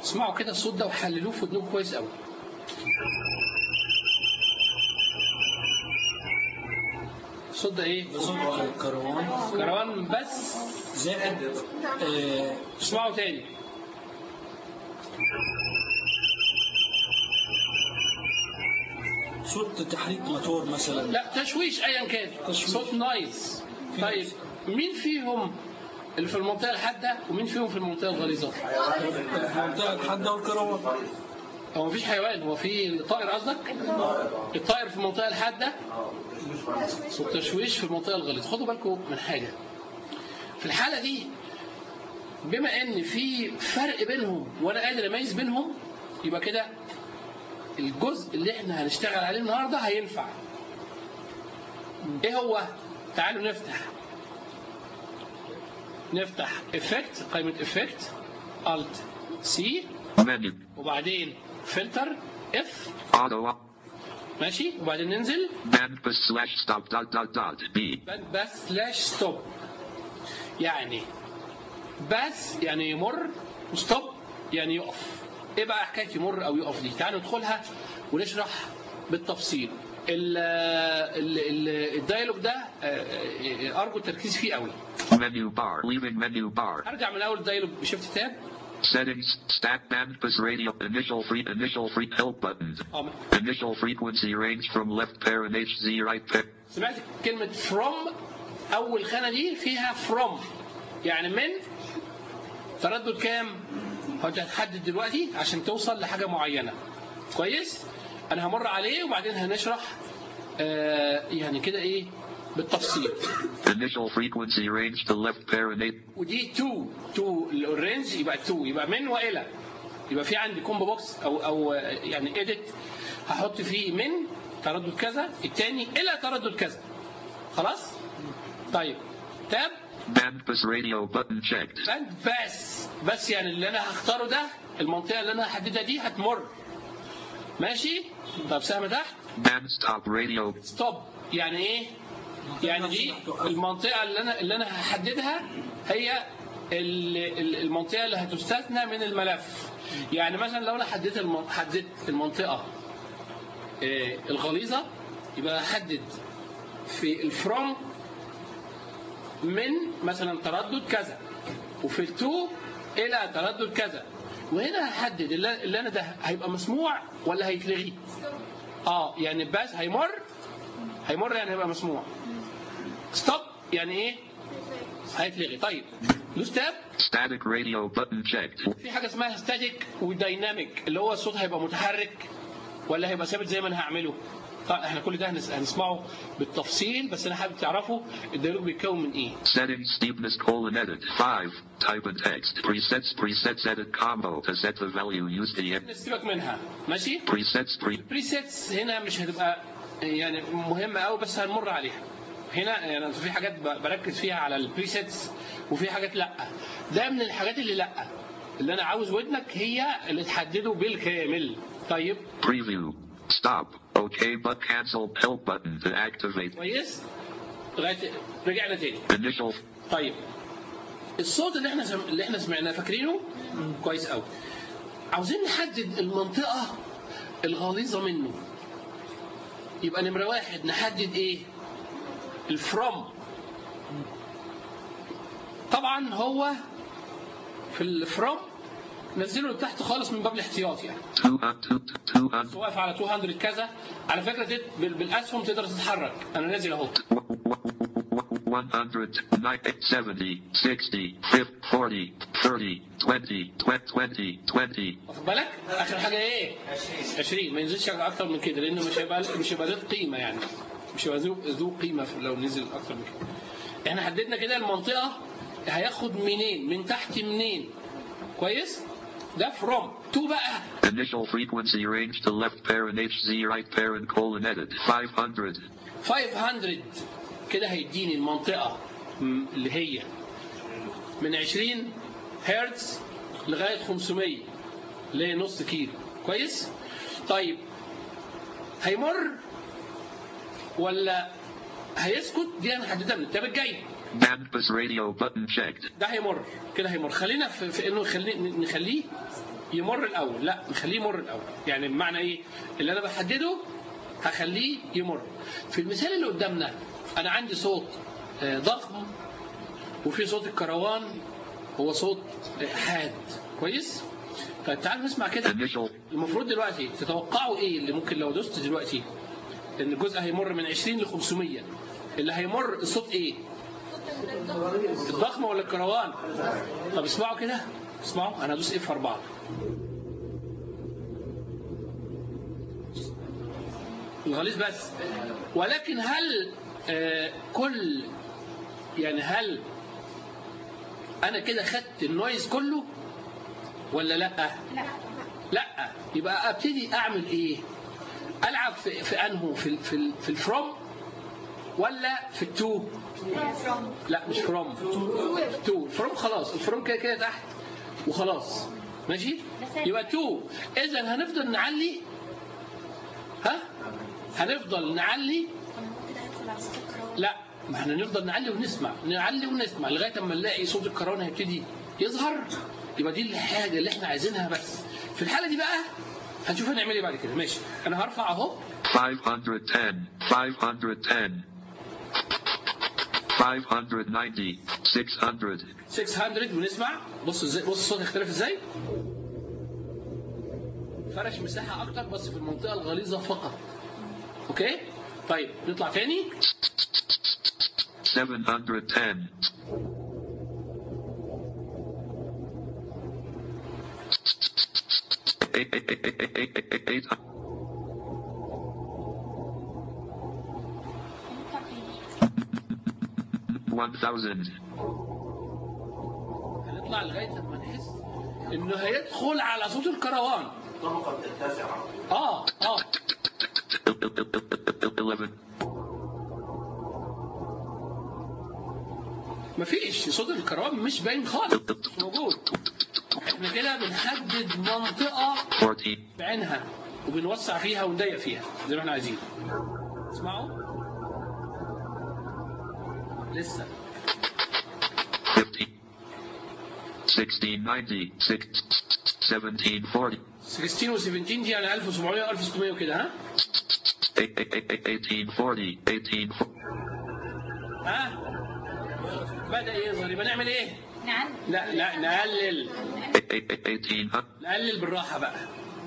اسمعوا كده الصوت ده وحللوه في ودنكم كويس قوي الصوت ده ايه؟ صوت كروان كروان بس زائد آه، اسمعوا تاني صوت تحريك موتور مثلا لا تشويش ايا كان تشويش. صوت نايس طيب مين فيهم اللي في المنطقه الحاده ومين فيهم في المنطقه الغليظه؟ منطقة حد والكروان هو مفيش حيوان هو في طائر قصدك؟ الطائر في المنطقه الحاده صوت تشويش في المنطقه الغليظه خدوا بالكم من حاجه في الحاله دي بما ان في فرق بينهم وانا قادر اميز بينهم يبقى كده الجزء اللي احنا هنشتغل عليه النهارده هينفع ايه هو تعالوا نفتح نفتح افكت قائمه افكت الت سي Menu. وبعدين فلتر اف Auto. ماشي وبعدين ننزل Band bus slash stop dot dot dot. B. بس بس سلاش ستوب يعني بس يعني يمر وستوب يعني يقف ايه بقى حكايه يمر او يقف دي تعالوا ندخلها ونشرح بالتفصيل ال ال ال الدايلوج ده آه، آه، ارجو التركيز فيه قوي Menu bar. Leaving menu bar. هرجع من اول الدايلوج بشيفت تاب Settings. Stat band bus radio. Initial free. Initial free help buttons. اه Initial frequency range from left parent HZ right pair. سمعت كلمة from أول خانة دي فيها from يعني من تردد كام؟ هو أنت هتحدد دلوقتي عشان توصل لحاجة معينة كويس؟ أنا همر عليه وبعدين هنشرح آه يعني كده إيه بالتفصيل Initial frequency range to left parent eight. ودي 2 2 الرينج يبقى 2 يبقى من والى يبقى في عندي كومبو بوكس او او يعني اديت هحط فيه من تردد كذا الثاني الى تردد كذا خلاص طيب تاب Band bus radio button checked. بند بس بس يعني اللي انا هختاره ده المنطقه اللي انا هحددها دي هتمر ماشي طب سهم تحت Band stop radio. ستوب يعني ايه يعني دي المنطقه اللي انا اللي انا هحددها هي ال- ال- المنطقه اللي هتستثنى من الملف يعني مثلا لو انا حددت الم- حددت المنطقه آه، الغليظه يبقى احدد في الفروم من مثلا تردد كذا وفي التو الى تردد كذا وهنا هحدد اللي اللي انا ده هيبقى مسموع ولا هيتلغي اه يعني بس هيمر هيمر يعني هيبقى مسموع ستوب يعني ايه هيتلغي طيب دوس تاب Static radio button checked. في حاجه اسمها ستاتيك ودايناميك اللي هو الصوت هيبقى متحرك ولا هيبقى ثابت زي ما انا هعمله طيب احنا كل ده هنس- هنسمعه بالتفصيل بس انا حابب تعرفوا الديالوج بيتكون من ايه Settings steepness colon edit. 5. Type in text. Presets presets edit combo to set the value use the نسيبك منها ماشي presets pre البريسيتس هنا مش هتبقى يعني مهمه قوي بس هنمر عليها هنا يعني في حاجات ب- بركز فيها على البريسيتس وفي حاجات لا ده من الحاجات اللي لا اللي انا عاوز ودنك هي اللي تحدده بالكامل طيب preview. Stop. OK but cancel help button to activate. كويس لغايه رجعنا تاني Initial طيب الصوت اللي احنا سم... اللي احنا سمعناه فاكرينه كويس قوي عاوزين نحدد المنطقه الغليظه منه يبقى نمره واحد نحدد ايه الفروم طبعا هو في الفروم نزله لتحت خالص من باب الاحتياط يعني 200 200 واقف على 200 كذا على فكره تت... بال- بالاسهم تقدر تتحرك انا نازل اهو 100 70 60 50 40 30 20 20 20 واخد بالك اخر حاجه ايه 20 ما ينزلش اكتر من كده لانه مش هيبقى مش هيبقى له قيمه يعني مش هيبقى ذو ذو قيمه في- لو نزل اكتر من كده احنا حددنا كده المنطقه هياخد منين من تحت منين كويس ده فروم تو بقى Initial frequency range to left parent HZ right parent colon edit. 500. 500 كده هيديني المنطقه م- اللي هي من 20 هرتز لغايه 500 اللي هي نص كيلو كويس طيب هيمر ولا هيسكت دي هنحددها من التاب الجاي Bandpass radio button checked. ده هيمر كده هيمر خلينا في, في انه يخلي نخليه يمر الاول لا نخليه يمر الاول يعني بمعنى ايه اللي انا بحدده هخليه يمر في المثال اللي قدامنا انا عندي صوت آه، ضخم وفي صوت الكروان هو صوت آه، حاد كويس طيب تعالوا نسمع كده Initial. المفروض دلوقتي تتوقعوا ايه اللي ممكن لو دوست دلوقتي ان الجزء هيمر من 20 ل 500 اللي هيمر الصوت ايه الضخم ولا الكروان طب اسمعوا كده اسمعوا انا هدوس اف 4 الغليظ بس ولكن هل آه كل يعني هل انا كده خدت النويز كله ولا لا لا يبقى ابتدي اعمل ايه العب في, في انه في ال- في, ال- في الفروم ولا في التو لا مش فروم تو فروم خلاص الفروم كده كده تحت وخلاص ماشي يبقى تو اذا هنفضل نعلي ها هنفضل نعلي لا ما احنا نفضل نعلي ونسمع نعلي ونسمع لغايه اما نلاقي صوت الكرونه هيبتدي يظهر يبقى دي الحاجه اللي احنا عايزينها بس في الحاله دي بقى هنشوف هنعمل ايه بعد كده ماشي انا هرفع اهو 510, 510, 590, 600, 600 ونسمع بص ازاي بص الصوت هيختلف ازاي فرش مساحه اكتر بس في المنطقه الغليظه فقط اوكي طيب نطلع تاني 710, eight, eight, eight, eight, eight, eight, eight, eight, one thousand, هنطلع لغايه لما نحس انه هيدخل على صوت الكروان اه اه eleven, مفيش صوت الكروان مش باين خالص مش موجود احنا كده بنحدد منطقه fourteen, بعينها وبنوسع فيها ونضيق فيها زي ما احنا عايزين اسمعوا لسه fifteen, sixteen ninety, six, seventeen forty, 16 و 17 دي يعني 1700 و 1600 وكده ها eight, eight, eight, eight, eighteen forty, eighteen fo- ها بدأ يظهر يبقى نعمل ايه؟ نعم لا لا نقلل eight, eight, eight, eighteen hun- نقلل بالراحة بقى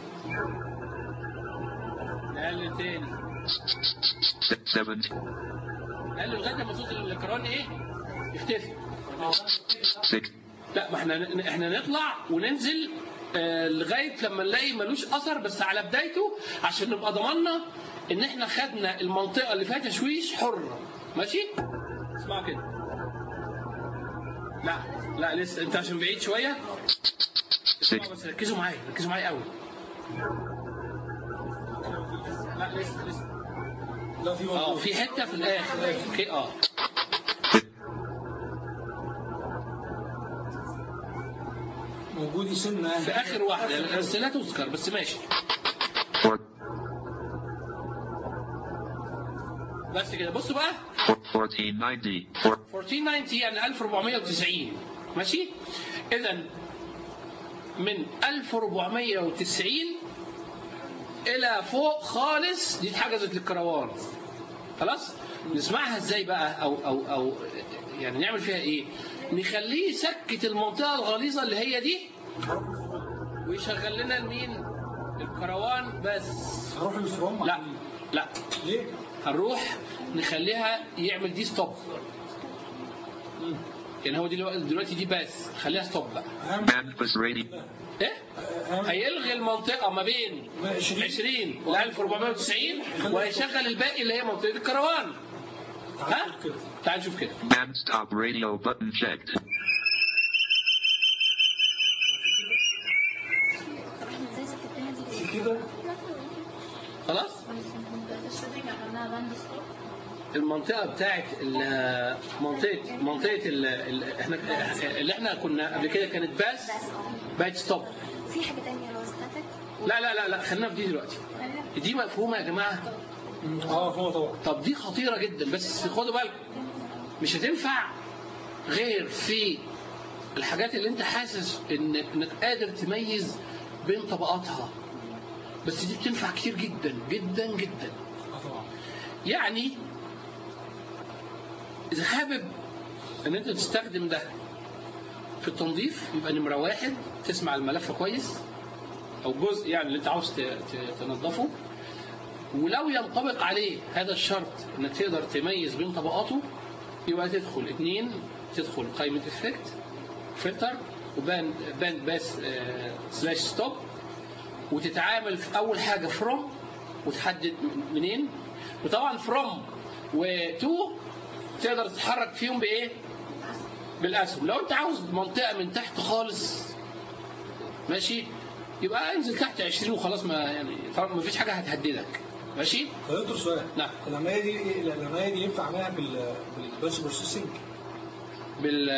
نقلل تاني se- seventeen, نقلل لغاية لما صوت الكران ايه؟ يختفي six, لا ما احنا احنا نطلع وننزل آه، لغايه لما نلاقي ملوش اثر بس على بدايته عشان نبقى ضمننا ان احنا خدنا المنطقه اللي فيها تشويش حره ماشي؟ اسمعوا كده لا لا لسه انت عشان بعيد شويه اسمعوا six, بس ركزوا معايا ركزوا معايا قوي لا لسه لسه لا في اه موجود في حته في الاخر اوكي اه موجود سنة في اخر واحده بس لا تذكر بس ماشي four, بس كده بصوا بقى four, fourteen ninety, four, 1490 يعني 1490 ماشي اذا من 1490 الى فوق خالص دي اتحجزت للكروان خلاص نسمعها ازاي بقى او او او يعني نعمل فيها ايه نخليه يسكت المنطقه الغليظه اللي هي دي ويشغل لنا المين الكروان بس هروح للفروم لا لا ليه؟ هنروح نخليها يعمل دي ستوب يعني هو دلوقتي دلوقتي دي بس خليها ستوب بقى أهم Manifest radio, ايه أهم هيلغي المنطقه ما بين 20 20 ل 1490 وهيشغل الباقي اللي هي منطقه الكروان ها كده تعال نشوف كده man stop radio button checked, زي سكتنا دي في كده خلاص المنطقه بتاعت ال- منطقه منطقه ال- ال- احنا اللي احنا كنا قبل كده كانت باس بقت ستوب في حاجة تانية لو استاتك لا لا لا لا خلينا في دي دلوقتي دي مفهومه يا جماعه اه هو طبعا طب دي خطيرة جدا بس خدوا بالكم مش هتنفع غير في الحاجات اللي انت حاسس ان انك قادر تميز بين طبقاتها بس دي بتنفع كتير جدا جدا جدا اه طبعا يعني إذا حابب إن أنت تستخدم ده في التنظيف يبقى نمرة واحد تسمع الملف كويس أو جزء يعني اللي أنت عاوز ت- ت- تنظفه ولو ينطبق عليه هذا الشرط إنك تقدر تميز بين طبقاته يبقى تدخل اتنين تدخل قائمة افكت فلتر وباند باند باس سلاش ستوب وتتعامل في أول حاجة فروم وتحدد منين وطبعا فروم وتو تقدر تتحرك فيهم بايه؟ بالاسهم لو انت عاوز منطقه من تحت خالص ماشي يبقى انزل تحت 20 وخلاص ما يعني طبعا ما فيش حاجه هتهددك ماشي طب دكتور سؤال نعم. العمليه دي إيه؟ العمليه دي ينفع اعملها بال بالباتش بروسيسنج بال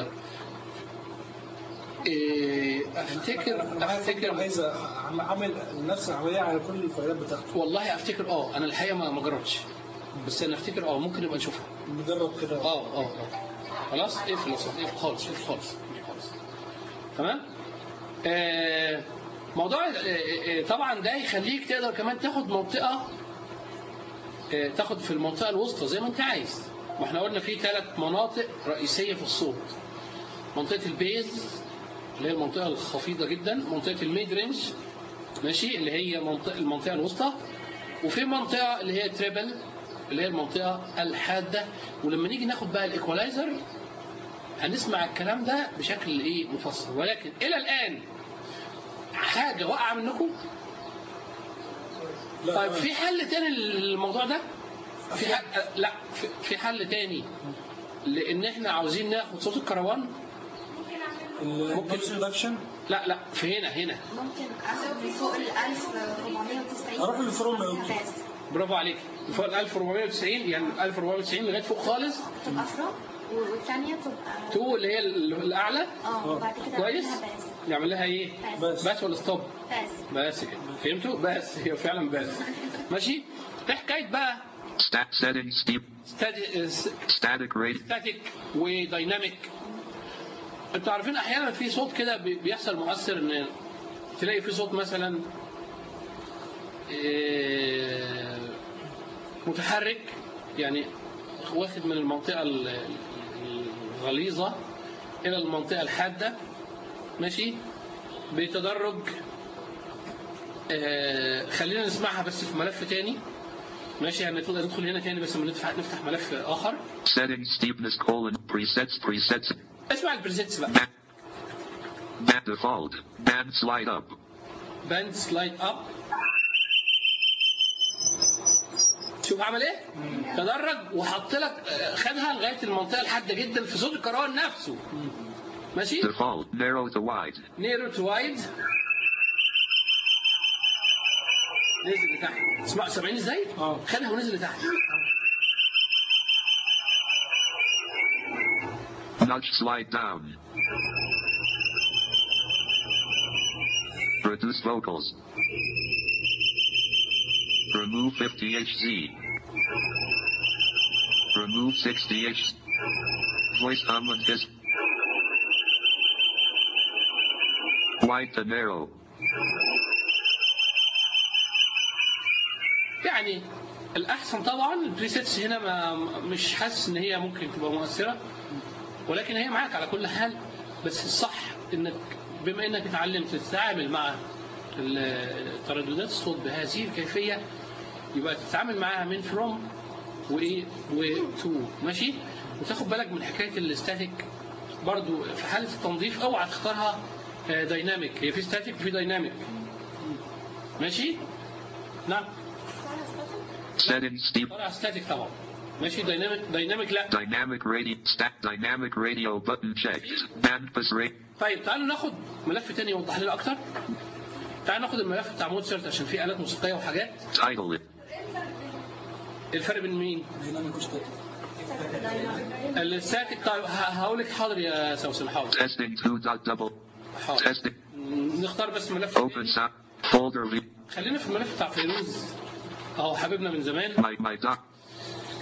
إيه، افتكر انا عايز افتكر عايز أعمل- اعمل نفس العمليه على كل الفايلات بتاعته والله افتكر اه انا الحقيقه ما ما جربتش بس انا افتكر اه ممكن نبقى نشوفها نجرب كده اه اه اه خلاص اقفل يا صاحبي اقفل خالص اقفل خالص اقفل خالص تمام آه موضوع آه، آه، طبعا ده يخليك تقدر كمان تاخد منطقه آه، تاخد في المنطقه الوسطى زي ما انت عايز ما احنا قلنا في ثلاث مناطق رئيسيه في الصوت منطقه البيز اللي هي المنطقه الخفيضه جدا منطقه الميد رينج ماشي اللي هي منطقه المنطقه الوسطى وفي منطقه اللي هي تريبل اللي هي المنطقه الحاده ولما نيجي ناخد بقى الايكولايزر هنسمع الكلام ده بشكل ايه مفصل ولكن الى الان حاجه واقعه منكم لا طيب تمام. في حل تاني للموضوع ده في حل... لا في- في حل تاني لان احنا عاوزين ناخد صوت الكروان الباتش ريدكشن لا لا في هنا هنا ممكن اخد من فوق ال 1490 اروح للفروم يا دكتور. بس برافو عليك فوق ال 1490 يعني 1490 لغايه فوق خالص تبقى فروم والثانيه تبقى تو اللي هي ال- الاعلى اه وبعد كده كويس أعملها بس يعمل لها ايه بس. بس ولا ستوب بس بس كده فهمتوا بس هي فعلا بس ماشي ايه حكايه بقى Stat settings deep. Static rate. ستاتيك ودايناميك انتوا عارفين احيانا في صوت كده بي- بيحصل مؤثر ان تلاقي في صوت مثلا إيه، متحرك يعني واخد من المنطقه ال- الغليظه الى المنطقه الحاده ماشي بتدرج آه، خلينا نسمعها بس في ملف تاني ماشي يعني نقدر ندخل هنا تاني بس لما نفتح نفتح ملف اخر Settings steepness colon presets presets. اسمع البريسيتس بقى Band, band default. Band slide up. باند سلايد اب شوف عمل ايه؟ تدرج وحط لك آه، خدها لغايه المنطقه الحاده جدا في صوت الكروان نفسه ماشي؟ Default. Narrow to wide. نيرو تو وايد نزل لتحت اسمع سامعين ازاي؟ اه. خدها ونزل لتحت Nudge slide down. Reduce vocals. Remove 50 Hz. Remove 60 Hz. Voice command is wide to narrow. يعني الاحسن طبعا البريسيتس هنا ما مش حاسس ان هي ممكن تبقى مؤثره ولكن هي معاك على كل حال بس الصح انك بما انك اتعلمت تتعامل مع ال- ترددات الصوت بهذه الكيفيه يبقى تتعامل معاها من فروم وايه وتو ماشي وتاخد بالك من حكايه الاستاتيك برضو في حاله التنظيف اوعى تختارها آه، دايناميك هي في ستاتيك وفي دايناميك ماشي نعم Settings steep. طلع ستاتيك طبعا ماشي دايناميك دايناميك لا Dynamic radio. Stat dynamic radio button checked. Band pass rate. طيب تعالوا ناخد ملف تاني يوضح لنا اكتر تعالوا ناخد الملف بتاع موتسرت عشان فيه آلات موسيقية وحاجات Title it. الفرق بين مين؟ ديناميك وستاتيك الستاتيك طيب ه- هقول لك حاضر يا سوسن حاضر Testing 2 dot double. حاضر Testing. نختار بس ملف Open sound. Folder view. خلينا في الملف بتاع فيروز اهو حبيبنا من زمان My my doc.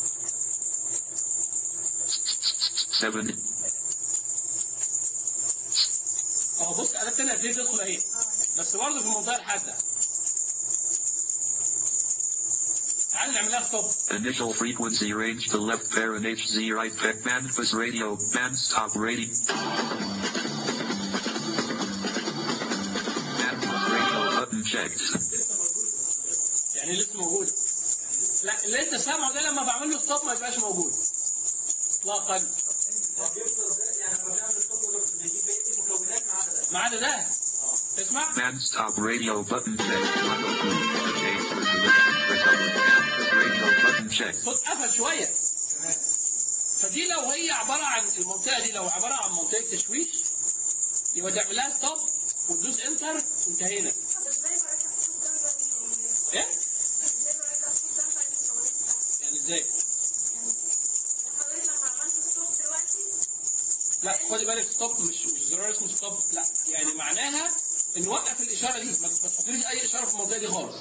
seven, اهو بص انا التانية هتبتدي تدخل اهي بس برضه في المنطقه الحاده تعال نعملها ستوب initial frequency range to left parent HZ right pec band bus radio band stop radio. Band bus radio button checked. يعني لسه موجود لا اللي انت سامعه ده لما بعمل له ستوب ما يبقاش موجود اطلاقا ما عدا ده تسمع Band stop radio button checked. 102 change resolution recovered. Band bus radio button checked. صوت قفل شويه فدي لو هي عباره عن المنطقه دي لو عباره عن منطقه تشويش يبقى تعمل لها ستوب وتدوس انتر انتهينا ايه؟ يعني ازاي؟ لا خدي بالك ستوب مش مش زرار اسمه ستوب لا يعني معناها ان وقف الاشاره دي ما ما تحطليش اي اشاره في المنطقه دي خالص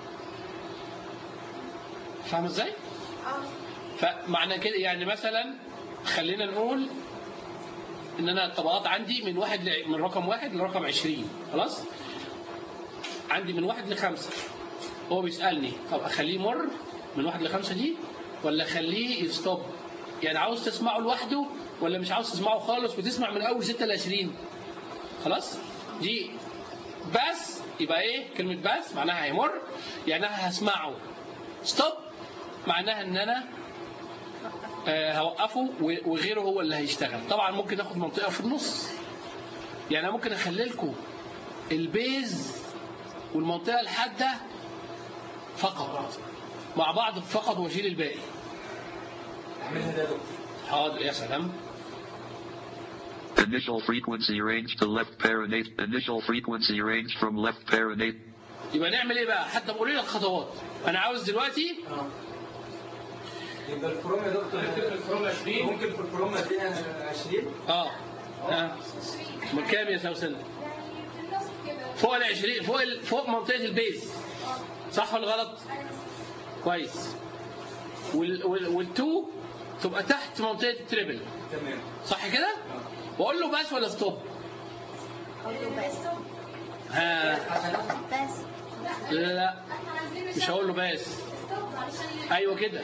فاهم ازاي؟ فمعنى كده يعني مثلا خلينا نقول ان انا الطبقات عندي من واحد ل... من رقم واحد لرقم 20 خلاص؟ عندي من واحد لخمسه هو بيسالني طب اخليه يمر من واحد لخمسه دي ولا اخليه يستوب؟ يعني عاوز تسمعه لوحده ولا مش عاوز تسمعه خالص وتسمع من اول 6 ل 20 خلاص؟ دي بس يبقى ايه؟ كلمه بس معناها هيمر يعني انا هسمعه ستوب معناها ان انا آه، هوقفه و- وغيره هو اللي هيشتغل طبعا ممكن اخد منطقه في النص يعني أنا ممكن اخلي لكم البيز والمنطقه الحاده فقط مع بعض فقط واشيل الباقي اعملها ده يا دكتور حاضر يا سلام Initial frequency range to left paranate. Initial frequency range from left paranate. يبقى نعمل ايه بقى حتى قولي لي الخطوات انا عاوز دلوقتي اه يبقى الكروم يا دكتور في الكروم 20 ممكن في الكروم اديها 20 اه ها من كام يا سوسن فوق ال 20 فوق ال... فوق منطقه البيز صح ولا غلط كويس وال... وال... والتو تبقى تحت منطقه التريبل تمام صح كده واقول له بس ولا ستوب ها بس لا لا مش هقول له بس ايوه كده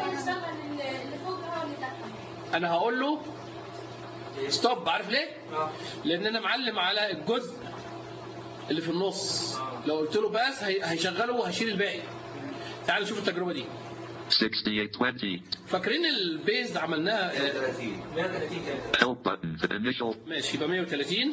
انا هقول له ستوب عارف ليه اه لان انا معلم على الجزء اللي في النص لو قلت له بس هي- هيشغله وهشيل الباقي تعالوا نشوف التجربه دي 6820. فاكرين البيز عملناها آه، 130 130 كده Help button. Initial. ماشي يبقى 130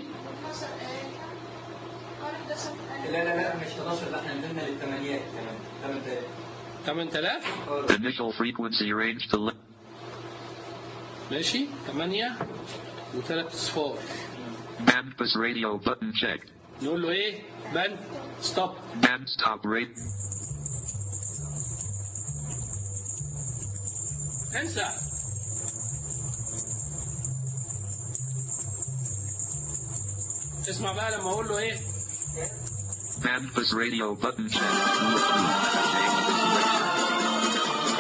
لا لا لا مش 11 لا احنا نزلنا للثمانيات كمان 8000 8000 اه Initial frequency range to left. ماشي 8 وثلاث اصفار Band bus radio button checked. نقول له ايه بان ستوب Band stop rate. انسى اسمع بقى لما اقول له ايه Band bus radio button checked. Change the selection.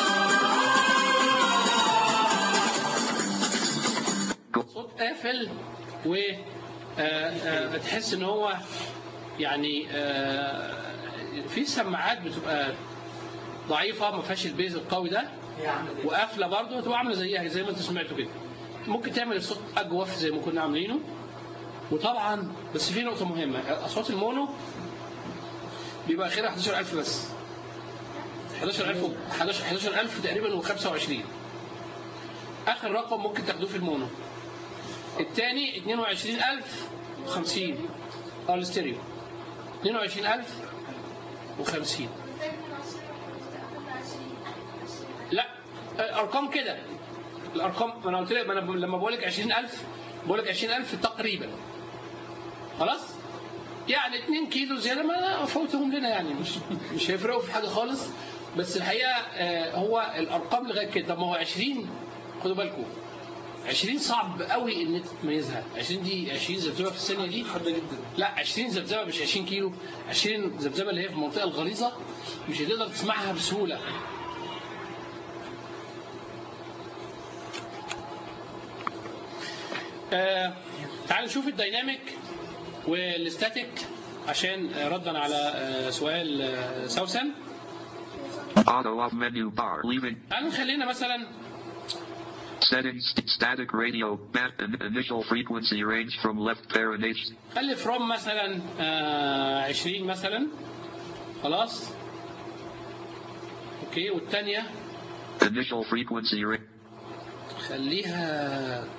Go. صوت قافل و آه، آه، تحس ان هو يعني آه، في سماعات بتبقى ضعيفه ما فيهاش البيز القوي ده هي عامله ايه؟ وقافله برضه تبقى عامله زيها زي ما انتوا سمعتوا كده ممكن تعمل الصوت اجوف زي ما كنا عاملينه وطبعا بس في نقطه مهمه اصوات المونو بيبقى اخرها 11000 بس 11000 و- 11 11000 تقريبا و25 اخر رقم ممكن تاخدوه في المونو الثاني 22000 و50 اه الاستيريو 22000 و50 لا ارقام كده الارقام ما انا قلت لك ما انا ب- لما بقول لك 20000 بقول لك 20000 تقريبا خلاص يعني 2 كيلو زياده ما فوتهم لنا يعني مش مش هيفرقوا في حاجه خالص بس الحقيقه آه، هو الارقام لغايه كده طب ما هو 20 خدوا بالكم 20 صعب قوي ان انت تميزها 20 دي 20 ذبذبه في الثانيه دي حاده جدا لا 20 ذبذبه مش 20 كيلو 20 ذبذبه اللي هي في المنطقه الغليظه مش هتقدر تسمعها بسهوله آه تعال نشوف الديناميك والاستاتيك عشان آه، ردا على آه، سؤال آه، سوسن Auto off menu bar. Leaving. تعال نخلينا مثلا Settings. Static radio. Bat. in- Initial frequency range from left parent H. خلي فروم مثلا آه 20 مثلا خلاص اوكي والثانيه Initial frequency range. خليها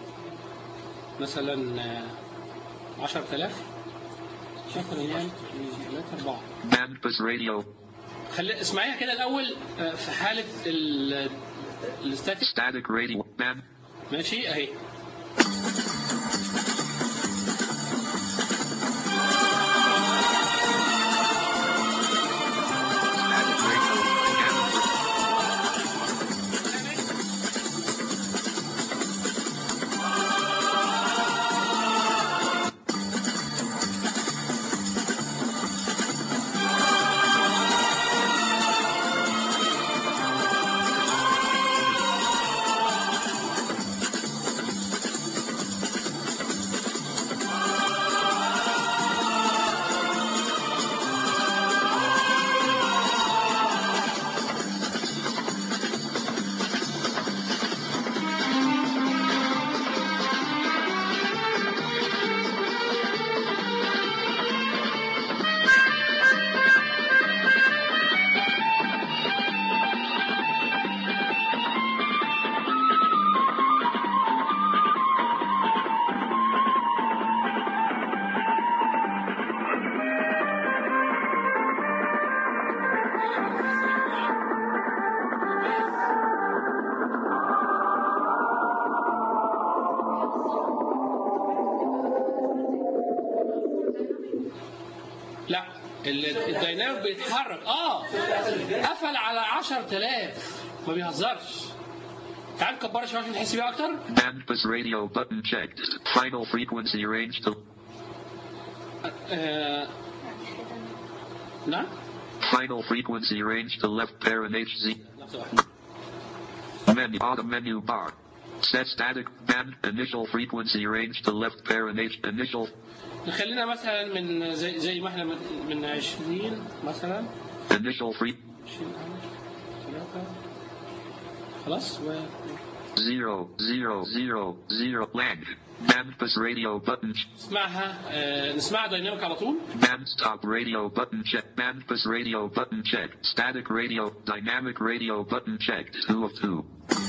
مثلا آه، 10000 مثلا يعني 3 4 Bandpass radio. خلي اسمعيها كده الاول آه، في حاله ال- الاستاتيك Static radio. Band. ماشي اهي Static radio. Again. لا ال- الديناميك بيتحرك اه قفل على 10000 ما بيهزرش تعال نكبرها شويه عشان نحس بيها اكتر Bandpass radio button checked. Final frequency range to آه نعم final frequency range to left parent HZ. لحظه واحده Menu auto menu bar. Set static band initial frequency range to left parent H initial نخلينا مثلا من زي زي ما احنا من, من 20 مثلا initial free 20 3 خلاص و... zero zero zero zero lag. Bandpass radio button ch- نسمعها آه نسمعها دايناميك على طول band stop radio button check. Bandpass radio button checked. Static radio dynamic radio button checked. Two of two.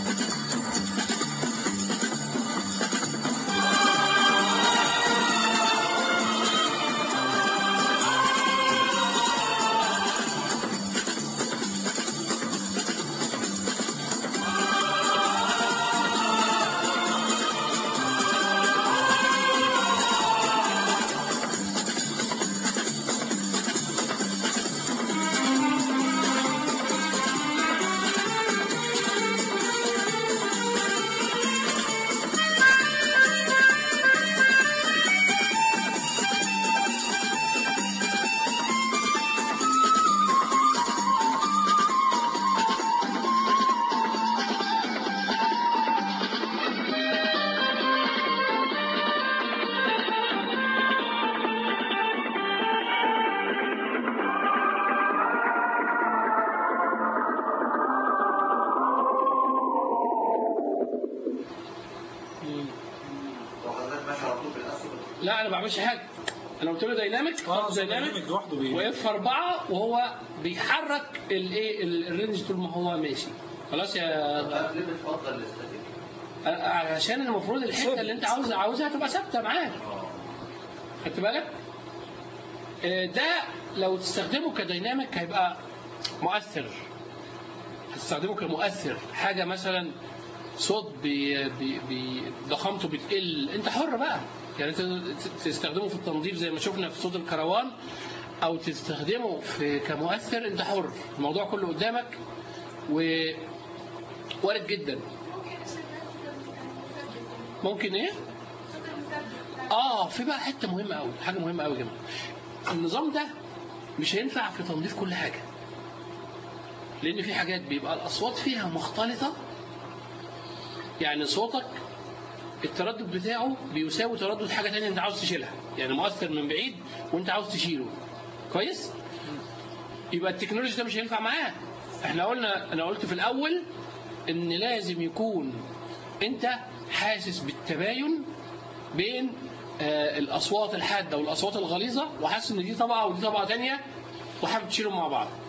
لو حضرتك ماشي على طول بالاسود لا انا ما بعملش حاجه انا قلت له دايناميك خط دايناميك لوحده بي واف 4 وهو بيحرك الايه ال- الرينج طول ما هو ماشي خلاص يا طب ليه بتفضل الاستاتيك؟ عشان المفروض الحته اللي انت عاوز عاوزها تبقى ثابته معاك خدت بالك آه، ده لو تستخدمه كديناميك هيبقى مؤثر هتستخدمه كمؤثر حاجه مثلا صوت بي بي بي ضخامته بتقل انت حر بقى يعني انت تستخدمه في التنظيف زي ما شفنا في صوت الكروان او تستخدمه في كمؤثر انت حر الموضوع كله قدامك و وارد جدا ممكن ايه؟ اه في بقى حته مهمه قوي حاجه مهمه قوي يا جماعه النظام ده مش هينفع في تنظيف كل حاجه لان في حاجات بيبقى الاصوات فيها مختلطه يعني صوتك التردد بتاعه بيساوي تردد حاجه ثانيه انت عاوز تشيلها يعني مؤثر من بعيد وانت عاوز تشيله كويس يبقى التكنولوجي ده مش هينفع معاه احنا قلنا انا قلت في الاول ان لازم يكون انت حاسس بالتباين بين آه، الاصوات الحاده والاصوات الغليظه وحاسس ان دي طبقه ودي طبقه ثانيه وحابب تشيلهم مع بعض